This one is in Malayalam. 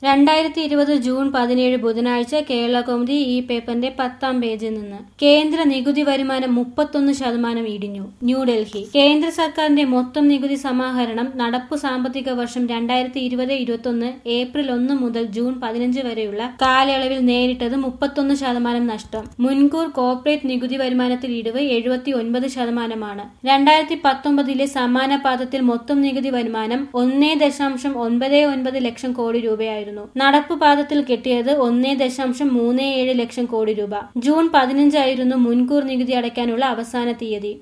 രണ്ടായിരത്തി ഇരുപത് ജൂൺ പതിനേഴ് ബുധനാഴ്ച കേരള കൗമുദി ഈ പേപ്പറിന്റെ പത്താം പേജിൽ നിന്ന് കേന്ദ്ര നികുതി വരുമാനം മുപ്പത്തൊന്ന് ശതമാനം ഇടിഞ്ഞു ന്യൂഡൽഹി കേന്ദ്ര സർക്കാരിന്റെ മൊത്തം നികുതി സമാഹരണം നടപ്പു സാമ്പത്തിക വർഷം രണ്ടായിരത്തി ഇരുപത് ഇരുപത്തൊന്ന് ഏപ്രിൽ ഒന്ന് മുതൽ ജൂൺ പതിനഞ്ച് വരെയുള്ള കാലയളവിൽ നേരിട്ടത് മുപ്പത്തൊന്ന് ശതമാനം നഷ്ടം മുൻകൂർ കോർപ്പറേറ്റ് നികുതി വരുമാനത്തിൽ ഇടിവ് എഴുപത്തി ഒൻപത് ശതമാനമാണ് രണ്ടായിരത്തി പത്തൊമ്പതിലെ സമാന പാദത്തിൽ മൊത്തം നികുതി വരുമാനം ഒന്നേ ദശാംശം ഒൻപത് ഒൻപത് ലക്ഷം കോടി രൂപയായിരുന്നു നടപ്പ് പാദത്തിൽ കിട്ടിയത് ഒന്നേ ദശാംശം മൂന്ന് ഏഴ് ലക്ഷം കോടി രൂപ ജൂൺ പതിനഞ്ചായിരുന്നു മുൻകൂർ നികുതി അടയ്ക്കാനുള്ള അവസാന തീയതി